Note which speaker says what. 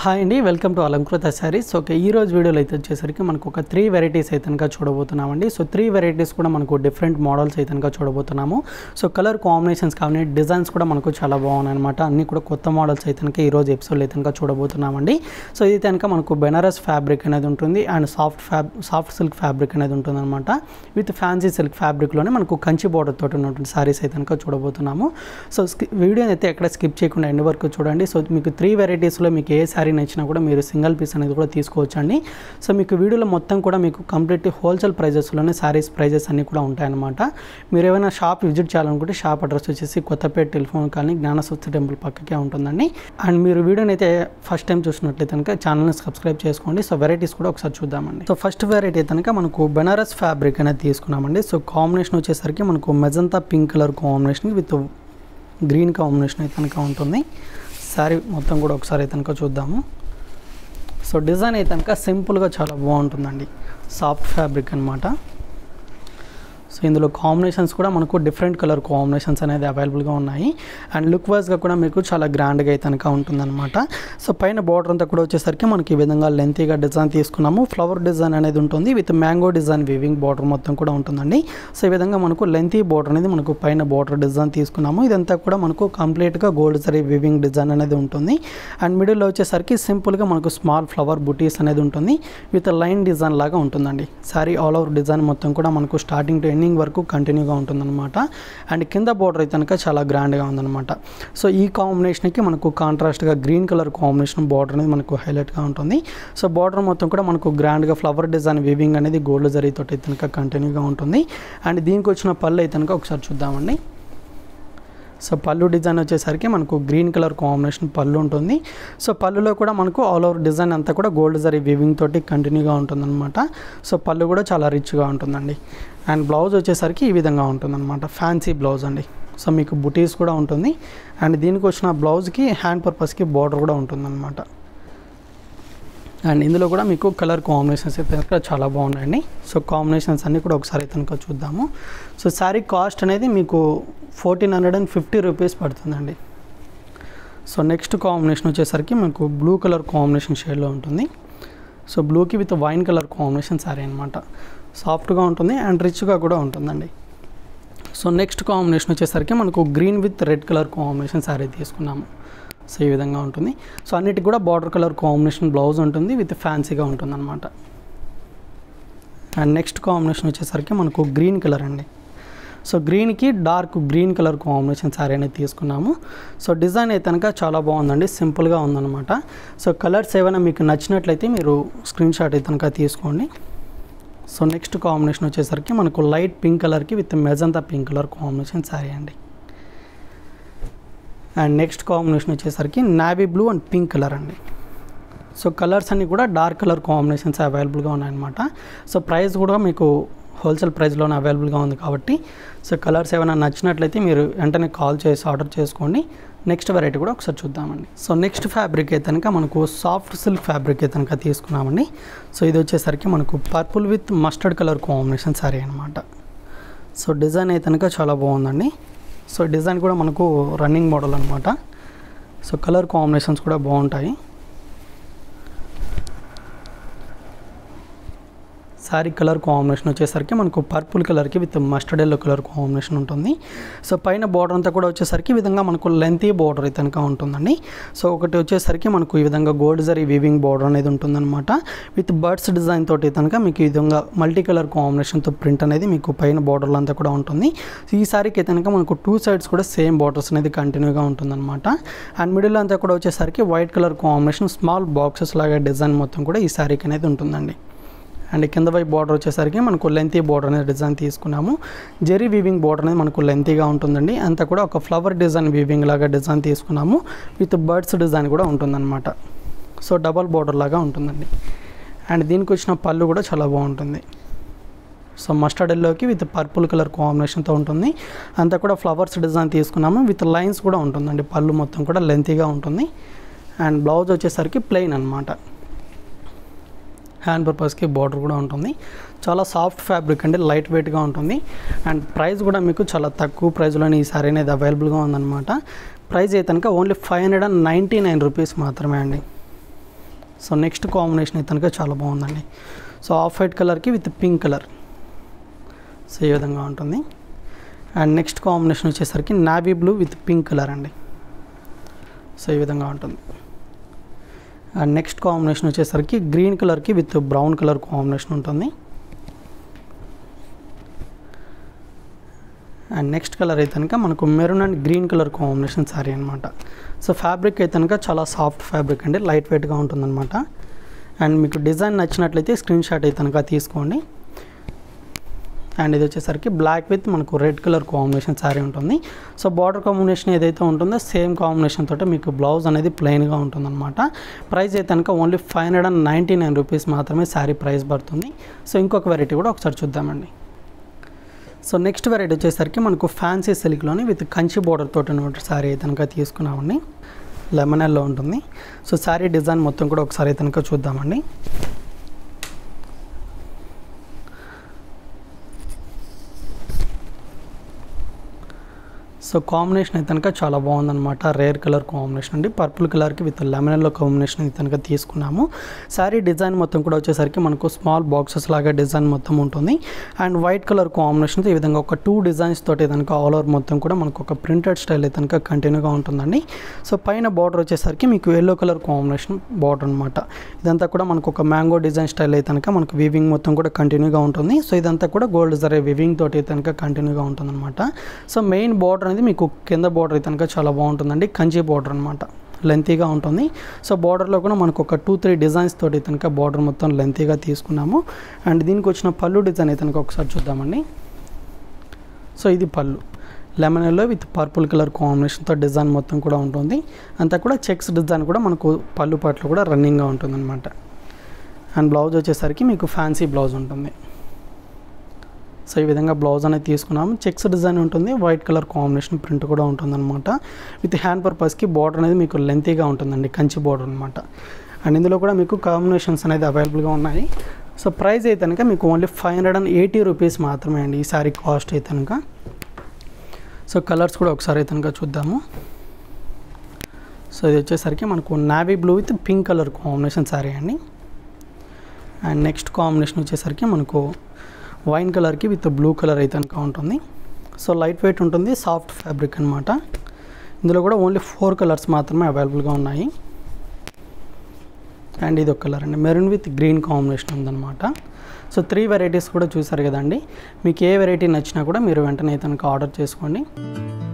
Speaker 1: hi అండి welcome to Alankrita saris okay ఈ రోజు వీడియోలో అయితే వచ్చేసరికి మనకు ఒక త్రీ వెరైటీస్ అయితే కనుక చూడబోతున్నామండి సో త్రీ వెరైటీస్ కూడా మనకు డిఫరెంట్ మోడల్స్ అయితే కనుక చూడబోతున్నాము సో కలర్ కాంబినేషన్స్ కానీ డిజైన్స్ కూడా మనకు చాలా బాగున్నాయి అనమాట అన్నీ కూడా కొత్త మోడల్స్ అయితే కనుక ఈ రోజు ఎపిసోడ్లో అయితే కనుక చూడబోతున్నామండి సో ఇది కనుక మనకు బెనారస్ ఫ్యాబ్రిక్ అనేది ఉంటుంది and soft fab soft silk fabric అనేది ఉంటుంది అనమాట విత్ ఫ్యాన్సీ సిల్క్ ఫ్యాబ్రిక్లోనే మనకు కంచి బోర్డర్ తోటి ఉన్నటువంటి శారీస్ అయితే కనుక చూడబోతున్నాము సో వీడియో అయితే ఎక్కడ స్కిప్ చేయకుండా ఎండ్ వరకు చూడండి సో మీకు త్రీ వెరైటీస్లో మీకు ఏ శారీ నచ్చినా కూడా మీరు సింగిల్ పీస్ అనేది కూడా తీసుకోవచ్చండి సో మీకు వీడియోలో మొత్తం కూడా మీకు కంప్లీట్ హోల్సేల్ ప్రైజెస్లోనే శారీస్ ప్రైజెస్ అన్నీ కూడా ఉంటాయన్నమాట మీరు ఏమైనా షాప్ విజిట్ చేయాలనుకుంటే షాప్ అడ్రస్ వచ్చేసి కొత్తపేట టెలిఫోన్ కాలనీ జ్ఞానస్వస్తి టెంపుల్ పక్కకే ఉంటుందండి అండ్ మీరు వీడియోని అయితే ఫస్ట్ టైం చూసినట్లయితే కనుక ఛానల్ని సబ్స్క్రైబ్ చేసుకోండి సో వెరైటీస్ కూడా ఒకసారి చూద్దామండి సో ఫస్ట్ వెరైటీ కనుక మనకు బెనారస్ ఫ్యాబ్రిక్ అనేది తీసుకున్నామండి సో కాంబినేషన్ వచ్చేసరికి మనకు magenta pink colour combination with green combination అయితే కనుక ఉంటుంది శారీ మొత్తం కూడా ఒకసారి అయితే కనుక చూద్దాము సో డిజైన్ అయితే కనుక సింపుల్గా చాలా బాగుంటుందండి సాఫ్ట్ ఫ్యాబ్రిక్ అనమాట సో ఇందులో కాంబినేషన్స్ కూడా మనకు డిఫరెంట్ కలర్ కాంబినేషన్స్ అనేది అవైలబుల్గా ఉన్నాయి అండ్ లుక్ వైజ్గా కూడా మీకు చాలా గ్రాండ్గా అయితే కనుక ఉంటుందన్నమాట సో పైన బార్డర్ అంతా కూడా వచ్చేసరికి మనకి ఈ విధంగా లెంతీగా డిజైన్ తీసుకున్నాము ఫ్లవర్ డిజైన్ అనేది ఉంటుంది with mango design weaving border మొత్తం కూడా ఉంటుందండి సో ఈ విధంగా మనకు లెంతీ బార్డర్ అనేది మనకు పైన బార్డర్ డిజైన్ తీసుకున్నాము ఇదంతా కూడా మనకు కంప్లీట్గా గోల్డ్ సరీ వివింగ్ డిజైన్ అనేది ఉంటుంది అండ్ మిడిల్లో వచ్చేసరికి సింపుల్గా మనకు స్మాల్ ఫ్లవర్ బుటీస్ అనేది ఉంటుంది విత్ లైన్ డిజైన్ లాగా ఉంటుందండి సారీ ఆల్ ఓవర్ డిజైన్ మొత్తం కూడా మనకు స్టార్టింగ్ టు ఎండింగ్ వరకు కంటిన్యూగా ఉంటుందన్నమాట అండ్ కింద బార్డర్ అయితే కనుక చాలా గ్రాండ్గా ఉందన్నమాట సో ఈ కాంబినేషన్కి మనకు కాంట్రాస్ట్గా గ్రీన్ కలర్ కాంబినేషన్ బార్డర్ అనేది మనకు హైలైట్గా ఉంటుంది సో బార్డర్ మొత్తం కూడా మనకు గ్రాండ్గా ఫ్లవర్ డిజైన్ వివింగ్ అనేది గోల్డ్ జరీతో అయితే కనుక కంటిన్యూగా ఉంటుంది అండ్ దీనికి వచ్చిన పళ్ళు అయితే కనుక ఒకసారి చూద్దామండి సో పళ్ళు డిజైన్ వచ్చేసరికి మనకు గ్రీన్ కలర్ కాంబినేషన్ పళ్ళు ఉంటుంది సో పళ్ళులో కూడా మనకు ఆల్ ఓవర్ డిజైన్ అంతా కూడా గోల్డ్ జరీ వివింగ్ తోటి కంటిన్యూగా ఉంటుందన్నమాట సో పళ్ళు కూడా చాలా రిచ్గా ఉంటుందండి అండ్ బ్లౌజ్ వచ్చేసరికి ఈ విధంగా ఉంటుందన్నమాట ఫ్యాన్సీ బ్లౌజ్ అండి సో మీకు బుటీస్ కూడా ఉంటుంది అండ్ దీనికి వచ్చిన బ్లౌజ్కి హ్యాండ్ పర్పస్కి బార్డర్ కూడా ఉంటుందన్నమాట అండ్ ఇందులో కూడా మీకు కలర్ కాంబినేషన్స్ అయితే కనుక చాలా బాగున్నాయండి సో కాంబినేషన్స్ అన్నీ కూడా ఒకసారి కనుక చూద్దాము సో శారీ కాస్ట్ అనేది మీకు fourteen hundred and fifty rupees పడుతుందండి సో నెక్స్ట్ కాంబినేషన్ వచ్చేసరికి మీకు బ్లూ కలర్ కాంబినేషన్ షేడ్లో ఉంటుంది సో బ్లూకి with wine colour combination sari అనమాట సాఫ్ట్గా ఉంటుంది అండ్ రిచ్గా కూడా ఉంటుందండి సో నెక్స్ట్ కాంబినేషన్ వచ్చేసరికి మనకు green with red colour combination sari తీసుకున్నాము సో ఈ విధంగా ఉంటుంది సో అన్నిటికి కూడా బార్డర్ కలర్ కాంబినేషన్ బ్లౌజ్ ఉంటుంది విత్ ఫ్యాన్సీగా ఉంటుంది అనమాట అండ్ నెక్స్ట్ కాంబినేషన్ వచ్చేసరికి మనకు గ్రీన్ కలర్ అండి సో గ్రీన్కి dark green colour combination sari అనేది తీసుకున్నాము సో డిజైన్ అయితే కనుక చాలా బాగుందండి సింపుల్గా ఉందన్నమాట సో కలర్స్ ఏమైనా మీకు నచ్చినట్లయితే మీరు స్క్రీన్ షాట్ అయితే కనుక తీసుకోండి సో నెక్స్ట్ కాంబినేషన్ వచ్చేసరికి మనకు లైట్ పింక్ కలర్కి with magenta pink colour combination sari అండి అండ్ నెక్స్ట్ కాంబినేషన్ వచ్చేసరికి navy blue and pink colour అండి సో కలర్స్ అన్నీ కూడా డార్క్ కలర్ కాంబినేషన్స్ అవైలబుల్గా ఉన్నాయన్నమాట సో ప్రైస్ కూడా మీకు హోల్సేల్ ప్రైస్లోనే అవైలబుల్గా ఉంది కాబట్టి సో కలర్స్ ఏమైనా నచ్చినట్లయితే మీరు వెంటనే కాల్ చేసి ఆర్డర్ చేసుకోండి నెక్స్ట్ వెరైటీ కూడా ఒకసారి చూద్దామండి సో నెక్స్ట్ ఫ్యాబ్రిక్ అయితే కనుక మనకు సాఫ్ట్ సిల్క్ ఫ్యాబ్రిక్ అయితే కనుక తీసుకున్నామండి సో ఇది వచ్చేసరికి మనకు purple with mustard colour combination sari అనమాట సో డిజైన్ అయితే కనుక చాలా బాగుందండి సో డిజైన్ కూడా మనకు రన్నింగ్ మోడల్ అనమాట సో కలర్ కాంబినేషన్స్ కూడా బాగుంటాయి శారీ కలర్ కాంబినేషన్ వచ్చేసరికి మనకు పర్పుల్ కలర్కి with mustard yellow colour combination ఉంటుంది సో పైన బార్డర్ అంతా కూడా వచ్చేసరికి ఈ విధంగా మనకు లెంతీ బార్డర్ అయితే కనుక ఉంటుందండి సో ఒకటి వచ్చేసరికి మనకు ఈ విధంగా గోల్డ్ జరీ వీవింగ్ బార్డర్ అనేది ఉంటుందన్నమాట విత్ బర్డ్స్ డిజైన్ తోటి కనుక మీకు ఈ విధంగా మల్టీ కలర్ కాంబినేషన్తో ప్రింట్ అనేది మీకు పైన బార్డర్లో అంతా కూడా ఉంటుంది ఈ శారీకి అయితే కనుక మనకు టూ సైడ్స్ కూడా సేమ్ బార్డర్స్ అనేది కంటిన్యూగా ఉంటుందన్నమాట అండ్ మిడిల్ అంతా కూడా వచ్చేసరికి white colour combination small boxes లాగా డిజైన్ మొత్తం కూడా ఈ శారీకి అనేది ఉంటుందండి అండ్ కింద వైపు బార్డర్ వచ్చేసరికి మనకు లెంతీ బార్డర్ అనేది డిజైన్ తీసుకున్నాము జెరీ వీవింగ్ బార్డర్ అనేది మనకు లెంతీగా ఉంటుందండి అంతా కూడా ఒక ఫ్లవర్ డిజైన్ వీవింగ్ లాగా డిజైన్ తీసుకున్నాము విత్ బర్డ్స్ డిజైన్ కూడా ఉంటుందన్నమాట సో డబల్ బార్డర్ లాగా ఉంటుందండి అండ్ దీనికి వచ్చిన పళ్ళు కూడా చాలా బాగుంటుంది సో మస్టర్డ్ ఎల్లోకి విత్ పర్పుల్ కలర్ కాంబినేషన్తో ఉంటుంది అంతా కూడా ఫ్లవర్స్ డిజైన్ తీసుకున్నాము విత్ లైన్స్ కూడా ఉంటుందండి పళ్ళు మొత్తం కూడా లెంతీగా ఉంటుంది అండ్ బ్లౌజ్ వచ్చేసరికి ప్లెయిన్ అనమాట హ్యాండ్ పర్పస్కి బార్డర్ కూడా ఉంటుంది చాలా సాఫ్ట్ ఫ్యాబ్రిక్ అండి లైట్ వెయిట్గా ఉంటుంది అండ్ ప్రైస్ కూడా మీకు చాలా తక్కువ ప్రైస్లోనే ఈ సారీ అనేది అవైలబుల్గా ఉందన్నమాట ప్రైస్ అయితే కనుక only five hundred and ninety nine rupees మాత్రమే అండి సో నెక్స్ట్ కాంబినేషన్ అయితే కనుక చాలా బాగుందండి సో ఆఫ్ వైట్ కలర్కి విత్ పింక్ కలర్ సో ఈ విధంగా ఉంటుంది అండ్ నెక్స్ట్ కాంబినేషన్ వచ్చేసరికి navy blue with pink colour అండి సో ఈ విధంగా ఉంటుంది అండ్ నెక్స్ట్ కాంబినేషన్ వచ్చేసరికి గ్రీన్ కలర్కి విత్ బ్రౌన్ కలర్ కాంబినేషన్ ఉంటుంది అండ్ నెక్స్ట్ కలర్ అయితే కనుక మనకు maroon and green colour combination sari అనమాట సో ఫ్యాబ్రిక్ అయితే కనుక చాలా సాఫ్ట్ ఫ్యాబ్రిక్ అండి లైట్ వెయిట్గా ఉంటుందన్నమాట అండ్ మీకు డిజైన్ నచ్చినట్లయితే స్క్రీన్ షాట్ అయితే కనుక తీసుకోండి అండ్ ఇది వచ్చేసరికి బ్లాక్ విత్ మనకు రెడ్ కలర్ కాంబినేషన్ శారీ ఉంటుంది సో బార్డర్ కాంబినేషన్ ఏదైతే ఉంటుందో సేమ్ కాంబినేషన్ తోటి మీకు బ్లౌజ్ అనేది ప్లెయిన్గా ఉంటుందన్నమాట ప్రైస్ అయితే కనుక only five hundred and ninety nine rupees మాత్రమే శారీ ప్రైస్ పడుతుంది సో ఇంకొక వెరైటీ కూడా ఒకసారి చూద్దామండి సో నెక్స్ట్ వెరైటీ వచ్చేసరికి మనకు ఫ్యాన్సీ సిల్క్లోని విత్ కంచి బార్డర్ తోటి ఉన్నటువంటి శారీ అయితే కనుక తీసుకున్నామండి లెమన్ ఎల్లో ఉంటుంది సో శారీ డిజైన్ మొత్తం కూడా ఒకసారి అయితే కనుక చూద్దామండి సో కాంబినేషన్ అయితే కనుక చాలా బాగుందన్నమాట రేర్ కలర్ కాంబినేషన్ అండి పర్పుల్ కలర్కి విత్ లెమన్ ఎల్లో కాంబినేషన్ అయితే కనుక తీసుకున్నాము శారీ డిజైన్ మొత్తం కూడా వచ్చేసరికి మనకు స్మాల్ బాక్సెస్ లాగా డిజైన్ మొత్తం ఉంటుంది అండ్ వైట్ కలర్ కాంబినేషన్తో ఈ విధంగా ఒక టూ డిజైన్స్ తోటి కనుక ఆల్ ఓవర్ మొత్తం కూడా మనకు ఒక ప్రింటెడ్ స్టైల్ అయితే కనుక కంటిన్యూగా ఉంటుందండి సో పైన బార్డర్ వచ్చేసరికి మీకు ఎల్లో కలర్ కాంబినేషన్ బార్డర్ అనమాట ఇదంతా కూడా మనకు ఒక మ్యాంగో డిజైన్ స్టైల్ అయితే కనుక మనకు వీవింగ్ మొత్తం కూడా కంటిన్యూగా ఉంటుంది సో ఇదంతా కూడా గోల్డ్ జరే వీవింగ్ తోటి అయితే కనుక కంటిన్యూగా ఉంటుందన్నమాట సో మెయిన్ బార్డర్ అనేది మీకు కింద బార్డర్ అయితే కనుక చాలా బాగుంటుందండి కంచి బార్డర్ అనమాట లెంతీగా ఉంటుంది సో బార్డర్లో కూడా మనకు ఒక టూ త్రీ డిజైన్స్ తోటి కనుక బార్డర్ మొత్తం లెంతీగా తీసుకున్నాము అండ్ దీనికి వచ్చిన పళ్ళు డిజైన్ అయితే కనుక ఒకసారి చూద్దామండి సో ఇది పళ్ళు lemon yellow with purple colour కాంబినేషన్తో డిజైన్ మొత్తం కూడా ఉంటుంది అంతా కూడా చెక్స్ డిజైన్ కూడా మనకు పళ్ళు పట్లు కూడా రన్నింగ్గా ఉంటుంది అనమాట అండ్ బ్లౌజ్ వచ్చేసరికి మీకు ఫ్యాన్సీ బ్లౌజ్ ఉంటుంది సో ఈ విధంగా బ్లౌజ్ అనేది తీసుకున్నాము చెక్స్ డిజైన్ ఉంటుంది వైట్ కలర్ కాంబినేషన్ ప్రింట్ కూడా ఉంటుందన్నమాట విత్ హ్యాండ్ పర్పస్కి బార్డర్ అనేది మీకు లెంతీగా ఉంటుందండి కంచి బార్డర్ అనమాట అండ్ ఇందులో కూడా మీకు కాంబినేషన్స్ అనేది అవైలబుల్గా ఉన్నాయి సో ప్రైస్ అయితే కనుక మీకు only five hundred and eighty rupees మాత్రమే అండి ఈ శారీ కాస్ట్ అయితే కనుక సో కలర్స్ కూడా ఒకసారి అయితే కనుక చూద్దాము సో ఇది వచ్చేసరికి మనకు navy blue with pink colour combination sari అండి అండ్ నెక్స్ట్ కాంబినేషన్ వచ్చేసరికి మనకు వైన్ కలర్కి విత్ బ్లూ కలర్ అయితే కనుక ఉంటుంది సో లైట్ వెయిట్ ఉంటుంది సాఫ్ట్ ఫ్యాబ్రిక్ అనమాట ఇందులో కూడా ఓన్లీ ఫోర్ కలర్స్ మాత్రమే అవైలబుల్గా ఉన్నాయి అండ్ ఇది ఒక కలర్ అండి మెరూన్ విత్ గ్రీన్ కాంబినేషన్ ఉందన్నమాట సో త్రీ వెరైటీస్ కూడా చూసారు కదండి మీకు ఏ వెరైటీ నచ్చినా కూడా మీరు వెంటనే అయితే కనుక ఆర్డర్ చేసుకోండి